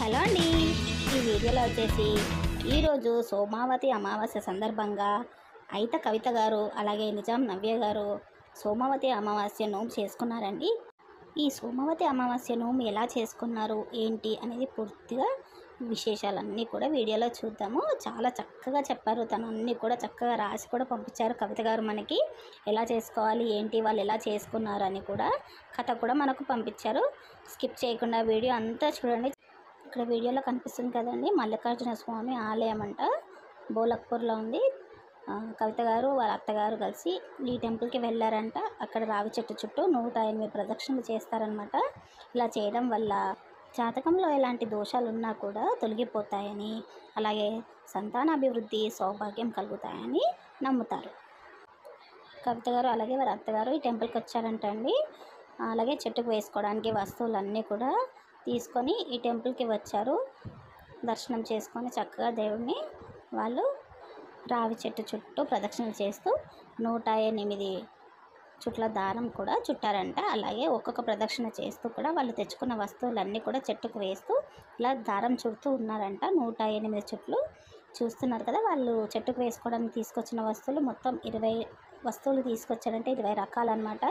hello అండి ఈ వీడియోలో వచ్చేసి ఈరోజు సోమావతి అమావాస్య సందర్భంగా అయిత కవిత గారు అలాగే నిజాం నవ్య గారు సోమావతి అమావాస్య నోము చేసుకున్నారండి ఈ సోమావతి అమావాస్య నోము ఎలా చేసుకున్నారు ఏంటి అనేది పూర్తిగా విశేషాలన్నీ కూడా వీడియోలో చూద్దాము చాలా చక్కగా చెప్పారు తను అన్నీ కూడా చక్కగా రాసి కూడా పంపించారు కవిత గారు మనకి ఎలా చేసుకోవాలి ఏంటి వాళ్ళు ఎలా చేసుకున్నారు అని కూడా కథ కూడా మనకు పంపించారు స్కిప్ చేయకుండా వీడియో అంతా చూడండి ఇక్కడ వీడియోలో కనిపిస్తుంది కదండి మల్లికార్జున స్వామి ఆలయం అంట బోలక్పూర్లో ఉంది ఆ, కవిత గారు వాళ్ళ అత్తగారు కలిసి ఈ టెంపుల్కి వెళ్ళారంట అక్కడ రావి చెట్టు చుట్టూ నూట ఎనిమిది ప్రదక్షిణలు చేస్తారనమాట ఇలా చేయడం వల్ల జాతకంలో ఎలాంటి దోషాలు ఉన్నా కూడా తొలగిపోతాయని అలాగే సంతానాభివృద్ధి సౌభాగ్యం కలుగుతాయని నమ్ముతారు కవిత గారు అలాగే వారి అత్తగారు ఈ టెంపుల్కి వచ్చారంట అండి అలాగే చెట్టుకు వేసుకోవడానికి వస్తువులన్నీ కూడా తీసుకొని ఈ టెంపుల్కి వచ్చారు దర్శనం చేసుకొని చక్కగా దేవుడిని వాళ్ళు రావి చెట్టు చుట్టూ ప్రదక్షిణలు చేస్తూ నూట ఎనిమిది చుట్ల దారం కూడా చుట్టారంట అలాగే ఒక్కొక్క ప్రదక్షిణ చేస్తూ కూడా వాళ్ళు తెచ్చుకున్న వస్తువులన్నీ కూడా చెట్టుకు వేస్తూ ఇలా దారం చుడుతూ ఉన్నారంట నూట ఎనిమిది చుట్లు చూస్తున్నారు కదా వాళ్ళు చెట్టుకు వేసుకోవడానికి తీసుకొచ్చిన వస్తువులు మొత్తం ఇరవై వస్తువులు తీసుకొచ్చారంటే ఇరవై రకాలన్నమాట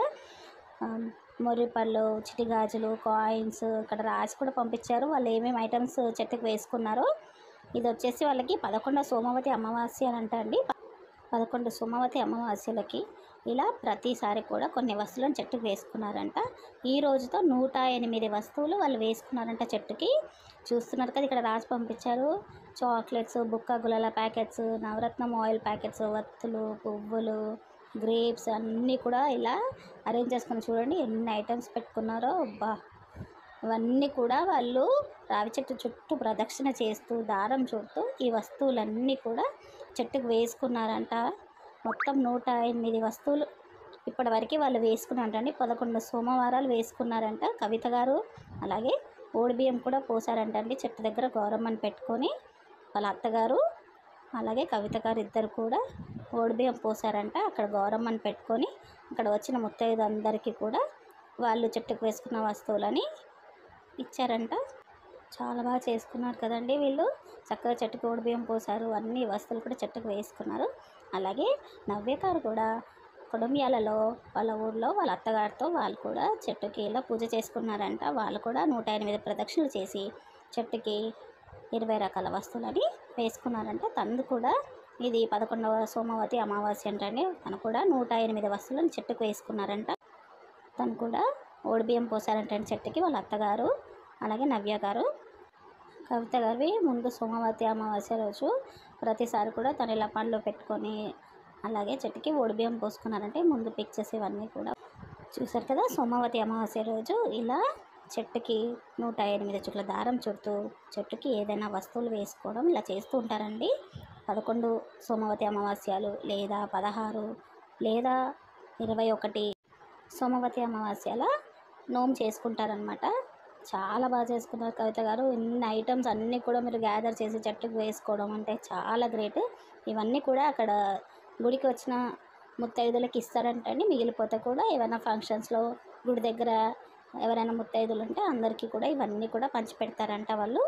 మొరిపళ్ళు చిటిగాజులు కాయిన్స్ ఇక్కడ రాసి కూడా పంపించారు వాళ్ళు ఏమేమి ఐటమ్స్ చెట్టుకు వేసుకున్నారో ఇది వచ్చేసి వాళ్ళకి పదకొండవ సోమవతి అమావాస్య అని అంట అండి పదకొండు సోమవతి అమావాస్యలకి ఇలా ప్రతిసారి కూడా కొన్ని వస్తువులను చెట్టుకు వేసుకున్నారంట ఈ రోజుతో నూట ఎనిమిది వస్తువులు వాళ్ళు వేసుకున్నారంట చెట్టుకి చూస్తున్నారు కదా ఇక్కడ రాసి పంపించారు చాక్లెట్స్ బుక్క గులాల ప్యాకెట్స్ నవరత్నం ఆయిల్ ప్యాకెట్స్ వత్తులు పువ్వులు గ్రేప్స్ అన్నీ కూడా ఇలా అరేంజ్ చేసుకుని చూడండి ఎన్ని ఐటమ్స్ పెట్టుకున్నారో అబ్బా ఇవన్నీ కూడా వాళ్ళు రావి చెట్టు చుట్టూ ప్రదక్షిణ చేస్తూ దారం చుట్టూ ఈ వస్తువులన్నీ కూడా చెట్టుకు వేసుకున్నారంట మొత్తం నూట ఎనిమిది వస్తువులు ఇప్పటివరకు వాళ్ళు వేసుకున్నారంటండి పదకొండు సోమవారాలు వేసుకున్నారంట కవిత గారు అలాగే ఓడిబియ్యం కూడా పోసారంటండి చెట్టు దగ్గర గౌరమ్మని పెట్టుకొని వాళ్ళ అత్తగారు అలాగే కవిత గారు ఇద్దరు కూడా ఓడిబియ్యం పోసారంట అక్కడ గౌరమ్మని పెట్టుకొని అక్కడ వచ్చిన ముత్తైదు అందరికీ కూడా వాళ్ళు చెట్టుకు వేసుకున్న వస్తువులని ఇచ్చారంట చాలా బాగా చేసుకున్నారు కదండి వీళ్ళు చక్కగా చెట్టుకు ఓడి బియ్యం పోసారు అన్ని వస్తువులు కూడా చెట్టుకు వేసుకున్నారు అలాగే నవ్యకారు కూడా కుటుంబ్యాలలో వాళ్ళ ఊర్లో వాళ్ళ అత్తగారితో వాళ్ళు కూడా చెట్టుకి ఇలా పూజ చేసుకున్నారంట వాళ్ళు కూడా నూట ఎనిమిది ప్రదక్షిణలు చేసి చెట్టుకి ఇరవై రకాల వస్తువులని వేసుకున్నారంట తను కూడా ఇది పదకొండవ సోమవతి అమావాస్య అంటండి తను కూడా నూట ఎనిమిది వస్తువులను చెట్టుకు వేసుకున్నారంట తను కూడా ఓడిబియ్యం పోసారంటే చెట్టుకి వాళ్ళ అత్తగారు అలాగే నవ్య గారు కవిత గారి ముందు సోమవతి అమావాస్య రోజు ప్రతిసారి కూడా తను ఇలా పండ్లు పెట్టుకొని అలాగే చెట్టుకి ఓడిబియ్యం పోసుకున్నారంటే ముందు పిక్చర్స్ ఇవన్నీ కూడా చూసారు కదా సోమవతి అమావాస్య రోజు ఇలా చెట్టుకి నూట ఎనిమిది చుట్ల దారం చుడుతూ చెట్టుకి ఏదైనా వస్తువులు వేసుకోవడం ఇలా చేస్తూ ఉంటారండి పదకొండు సోమవతి అమావాస్యాలు లేదా పదహారు లేదా ఇరవై ఒకటి సోమవతి అమావాస్యల నోము చేసుకుంటారనమాట చాలా బాగా చేసుకున్నారు కవిత గారు ఇన్ని ఐటమ్స్ అన్నీ కూడా మీరు గ్యాదర్ చేసి చెట్టుకు వేసుకోవడం అంటే చాలా గ్రేట్ ఇవన్నీ కూడా అక్కడ గుడికి వచ్చిన ముత్తైదులకి ఇస్తారంటండి మిగిలిపోతే కూడా ఏమైనా ఫంక్షన్స్లో గుడి దగ్గర ఎవరైనా ముత్తైదులు ఉంటే అందరికీ కూడా ఇవన్నీ కూడా పంచి పెడతారంట వాళ్ళు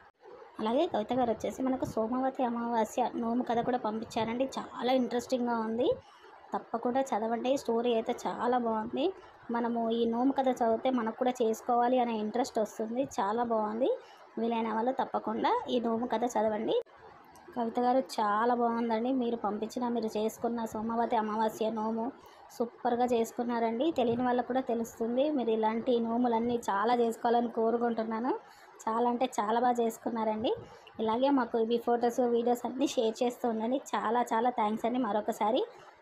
అలాగే కవిత గారు వచ్చేసి మనకు సోమవతి అమావాస్య నోము కథ కూడా పంపించారండి చాలా ఇంట్రెస్టింగ్గా ఉంది తప్పకుండా చదవండి స్టోరీ అయితే చాలా బాగుంది మనము ఈ నోము కథ చదివితే మనకు కూడా చేసుకోవాలి అనే ఇంట్రెస్ట్ వస్తుంది చాలా బాగుంది వీలైన వాళ్ళు తప్పకుండా ఈ నోము కథ చదవండి కవిత గారు చాలా బాగుందండి మీరు పంపించిన మీరు చేసుకున్న సోమవతి అమావాస్య నోము సూపర్గా చేసుకున్నారండి తెలియని వాళ్ళకు కూడా తెలుస్తుంది మీరు ఇలాంటి నోములన్నీ చాలా చేసుకోవాలని కోరుకుంటున్నాను చాలా అంటే చాలా బాగా చేసుకున్నారండి ఇలాగే మాకు ఇవి ఫొటోస్ వీడియోస్ అన్నీ షేర్ చేస్తూ ఉండండి చాలా చాలా థ్యాంక్స్ అండి మరొకసారి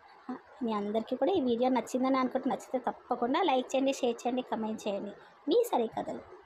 మీ అందరికీ కూడా ఈ వీడియో నచ్చిందని అనుకుంటే నచ్చితే తప్పకుండా లైక్ చేయండి షేర్ చేయండి కమెంట్ చేయండి మీ సరికథలు